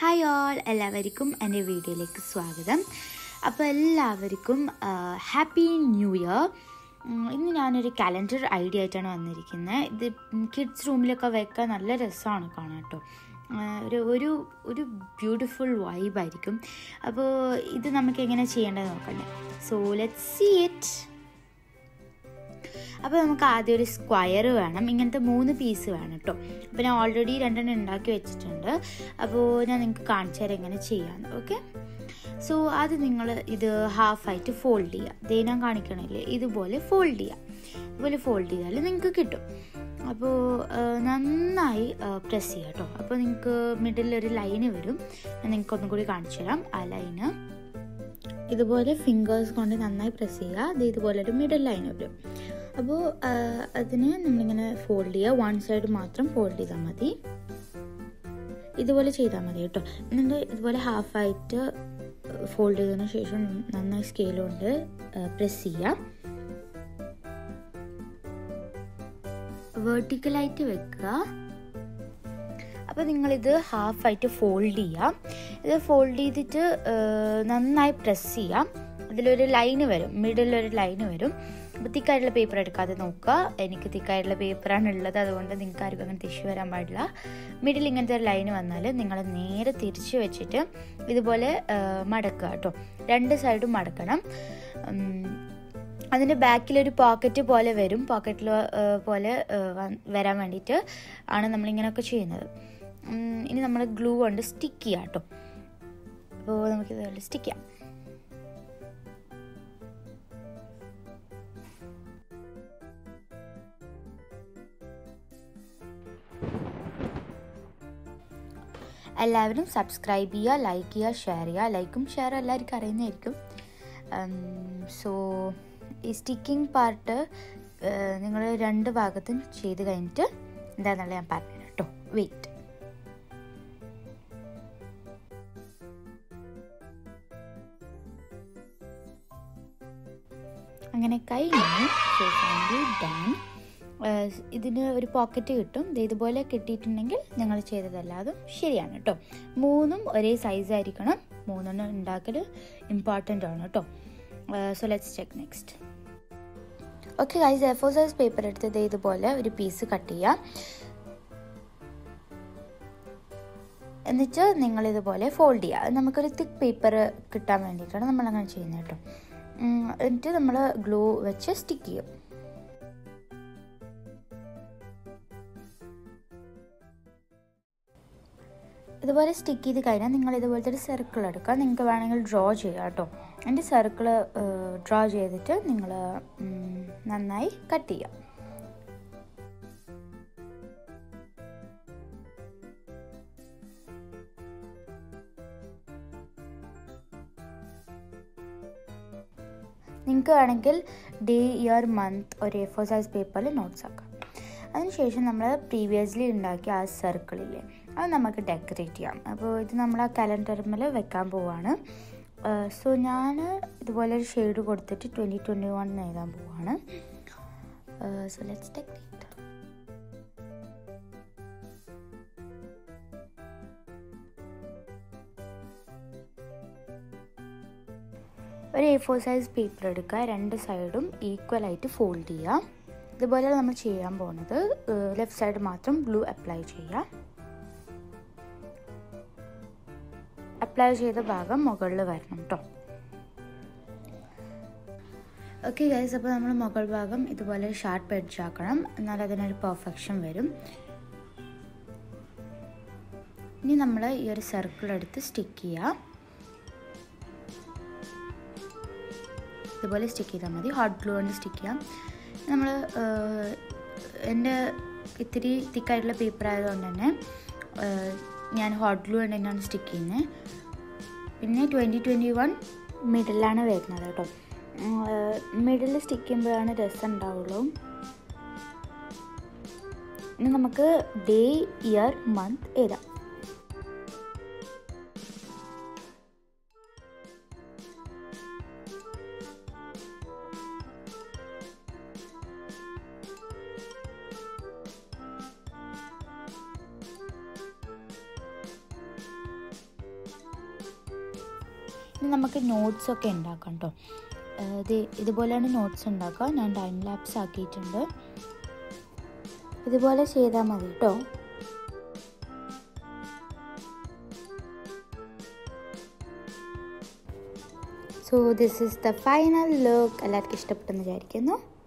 hi all എല്ലാവർക്കും എൻ്റെ വീഡിയോയിലേക്ക് സ്വാഗതം അപ്പോൾ എല്ലാവർക്കും ഹാപ്പി ന്യൂ ഇയർ ഇന്ന് ഞാനൊരു കലണ്ടർ ഐഡിയ ആയിട്ടാണ് വന്നിരിക്കുന്നത് ഇത് കിഡ്സ് റൂമിലൊക്കെ വെക്കാൻ നല്ല രസമാണ് കാണാൻ കേട്ടോ ഒരു ഒരു ഒരു ബ്യൂട്ടിഫുൾ വൈബായിരിക്കും അപ്പോൾ ഇത് നമുക്ക് എങ്ങനെ ചെയ്യേണ്ടത് നോക്കണ്ടേ സോ ലെറ്റ് സീ ഇറ്റ് അപ്പോൾ നമുക്ക് ആദ്യം ഒരു സ്ക്വയർ വേണം ഇങ്ങനത്തെ മൂന്ന് പീസ് വേണം കേട്ടോ അപ്പോൾ ഞാൻ ഓൾറെഡി രണ്ടെണ്ണം ഉണ്ടാക്കി വെച്ചിട്ടുണ്ട് അപ്പോൾ ഞാൻ നിങ്ങൾക്ക് കാണിച്ചു തരാം എങ്ങനെ ചെയ്യാമെന്ന് ഓക്കെ സോ അത് നിങ്ങൾ ഇത് ഹാഫായിട്ട് ഫോൾഡ് ചെയ്യുക ദേ ഞാൻ കാണിക്കണില്ലേ ഇതുപോലെ ഫോൾഡ് ചെയ്യുക ഇതുപോലെ ഫോൾഡ് ചെയ്താൽ നിങ്ങൾക്ക് കിട്ടും അപ്പോൾ നന്നായി പ്രസ് ചെയ്യുക കേട്ടോ അപ്പോൾ നിങ്ങൾക്ക് മിഡിൽ ഒരു ലൈന് വരും ഞാൻ നിങ്ങൾക്ക് ഒന്നും കൂടി കാണിച്ചു തരാം ആ ലൈന് ഇതുപോലെ ഫിംഗേഴ്സ് കൊണ്ട് നന്നായി പ്രസ് ചെയ്യുക അത് ഇതുപോലെ ഒരു മിഡിൽ ലൈൻ വരും അപ്പോൾ അതിന് നമ്മളിങ്ങനെ ഫോൾഡ് ചെയ്യുക വൺ സൈഡ് മാത്രം ഫോൾഡ് ചെയ്താൽ മതി ഇതുപോലെ ചെയ്താൽ മതി കേട്ടോ എന്നിട്ട് ഇതുപോലെ ഹാഫായിട്ട് ഫോൾഡ് ചെയ്തതിന് ശേഷം നന്നായി സ്കെയിൽ കൊണ്ട് പ്രസ് ചെയ്യുക വേർട്ടിക്കലായിട്ട് വെക്കുക അപ്പോൾ നിങ്ങളിത് ഹാഫായിട്ട് ഫോൾഡ് ചെയ്യുക ഇത് ഫോൾഡ് ചെയ്തിട്ട് നന്നായി പ്രസ് ചെയ്യാം അതിലൊരു ലൈന് വരും മിഡിലൊരു ലൈന് വരും അപ്പോൾ തിക്കായിട്ടുള്ള പേപ്പർ എടുക്കാതെ നോക്കുക എനിക്ക് തിക്കായിട്ടുള്ള പേപ്പറാണ് ഉള്ളത് അതുകൊണ്ട് നിങ്ങൾക്ക് ആർക്കും അങ്ങനെ തിരിച്ചു വരാൻ പാടില്ല മിഡിൽ ഇങ്ങനത്തെ ഒരു ലൈന് വന്നാൽ നിങ്ങൾ നേരെ തിരിച്ച് വെച്ചിട്ട് ഇതുപോലെ മടക്കുക കേട്ടോ രണ്ട് സൈഡും മടക്കണം അതിൻ്റെ ബാക്കിലൊരു പോക്കറ്റ് പോലെ വരും പോക്കറ്റിൽ പോലെ വരാൻ വേണ്ടിയിട്ട് ആണ് നമ്മളിങ്ങനെയൊക്കെ ചെയ്യുന്നത് ഇനി നമ്മൾ ഗ്ലൂ കൊണ്ട് സ്റ്റിക്ക് ചെയ്യാം കേട്ടോ അപ്പോൾ നമുക്കിതുപോലെ സ്റ്റിക്ക് ചെയ്യാം എല്ലാവരും സബ്സ്ക്രൈബ് ചെയ്യുക ലൈക്ക് ചെയ്യുക ഷെയർ ചെയ്യുക ലൈക്കും ഷെയറും എല്ലാവർക്കും അറിയുന്നതായിരിക്കും സോ ഈ സ്റ്റിക്കിംഗ് പാർട്ട് നിങ്ങൾ രണ്ട് ഭാഗത്തും ചെയ്ത് കഴിഞ്ഞിട്ട് എന്താണെന്നുള്ളത് ഞാൻ പറഞ്ഞു കേട്ടോ വെയിറ്റ് അങ്ങനെ കഴിഞ്ഞു ഡൺ ഇതിന് ഒരു പോക്കറ്റ് കിട്ടും ഇതുപോലെ കിട്ടിയിട്ടുണ്ടെങ്കിൽ നിങ്ങൾ ചെയ്തതല്ലാതും ശരിയാണ് കേട്ടോ മൂന്നും ഒരേ സൈസ് ആയിരിക്കണം മൂന്നെണ്ണം ഉണ്ടാക്കൽ ഇമ്പോർട്ടൻ്റ് ആണ് കേട്ടോ so let's check next okay guys A four size paper എടുത്തത് ഇതുപോലെ ഒരു പീസ് കട്ട് ചെയ്യാം എന്നിട്ട് നിങ്ങൾ ഇതുപോലെ ഫോൾഡ് ചെയ്യുക നമുക്കൊരു തിക്ക് പേപ്പർ കിട്ടാൻ വേണ്ടിയിട്ടാണ് നമ്മളങ്ങനെ ചെയ്യുന്നത് കേട്ടോ എന്നിട്ട് നമ്മൾ ഗ്ലൂ വെച്ച് സ്റ്റിക്ക് ചെയ്യും ഇതുപോലെ സ്റ്റിക്ക് ചെയ്ത് കഴിഞ്ഞാൽ നിങ്ങൾ ഇതുപോലത്തെ ഒരു സർക്കിൾ എടുക്കുക നിങ്ങൾക്ക് വേണമെങ്കിൽ ഡ്രോ ചെയ്യുക കേട്ടോ എൻ്റെ സർക്കിൾ ഡ്രോ ചെയ്തിട്ട് നിങ്ങൾ നന്നായി കട്ട് ചെയ്യുക നിങ്ങൾക്ക് വേണമെങ്കിൽ ഡേ ഇയർ മന്ത് ഒരു എ ഫോർ സൈസ് പേപ്പറിൽ നോട്ട്സ് ആക്കാം അതിനുശേഷം നമ്മൾ പ്രീവിയസ്ലി ഉണ്ടാക്കിയ ആ സർക്കിളില്ലേ അത് നമുക്ക് ഡെക്കറേറ്റ് ചെയ്യാം അപ്പോൾ ഇത് നമ്മൾ ആ കലണ്ടറിൽ വെക്കാൻ പോവാണ് സോ ഞാൻ ഇതുപോലെ ഒരു ഷെയ്ഡ് കൊടുത്തിട്ട് ട്വൻറ്റി ട്വൻറ്റി വൺ എഴുതാൻ പോവാണ് സോ ലെറ്റ്സ് ഡെക്കറേറ്റ് ഒരു എ ഫോർ സൈസ് പേപ്പർ എടുക്കുക രണ്ട് സൈഡും ഈക്വൽ ആയിട്ട് ഫോൾഡ് ചെയ്യുക ഇതുപോലെ നമ്മൾ ചെയ്യാൻ പോകുന്നത് ലെഫ്റ്റ് സൈഡ് മാത്രം ഗ്ലൂ അപ്ലൈ ചെയ്യുക അപ്ലൈ ചെയ്ത ഭാഗം മുകളിൽ വരണം കേട്ടോ ഓക്കെ ഗൈസ് അപ്പോൾ നമ്മൾ മുകൾ ഭാഗം ഇതുപോലെ ഷാർപ്പ് എഡ്ജ് ആക്കണം എന്നാൽ അതിനൊരു പെർഫെക്ഷൻ വരും ഇനി നമ്മൾ ഈ ഒരു സർക്കിൾ എടുത്ത് സ്റ്റിക്ക് ചെയ്യുക ഇതുപോലെ സ്റ്റിക്ക് ചെയ്താൽ മതി ഹോട്ട് ഗ്ലൂ കൊണ്ട് സ്റ്റിക്ക് ചെയ്യാം നമ്മൾ എൻ്റെ ഇത്തിരി തിക്കായിട്ടുള്ള പേപ്പർ ആയതുകൊണ്ട് തന്നെ ഞാൻ ഹോട്ട് ഗ്ലൂ കൊണ്ട് തന്നെയാണ് സ്റ്റിക്ക് ചെയ്യുന്നത് പിന്നെ ട്വൻറ്റി ട്വൻറ്റി വൺ മിഡിലാണ് വരുന്നത് കേട്ടോ മിഡിൽ സ്റ്റിക്ക് ചെയ്യുമ്പോഴാണ് രസം ഉണ്ടാവുള്ളൂ ഇനി നമുക്ക് ഡേ ഇയർ മന്ത് എഴുതാം ഇനി നമുക്ക് നോട്ട്സ് ഒക്കെ ഉണ്ടാക്കാം കേട്ടോ ഇത് ഇതുപോലെയാണ് നോട്ട്സ് ഉണ്ടാക്കുക ഞാൻ ടൈം ലാപ്സ് ആക്കിയിട്ടുണ്ട് ഇതുപോലെ ചെയ്താൽ മതി കേട്ടോ so this is the final look എല്ലാവർക്കും ഇഷ്ടപ്പെട്ടെന്ന് വിചാരിക്കുന്നു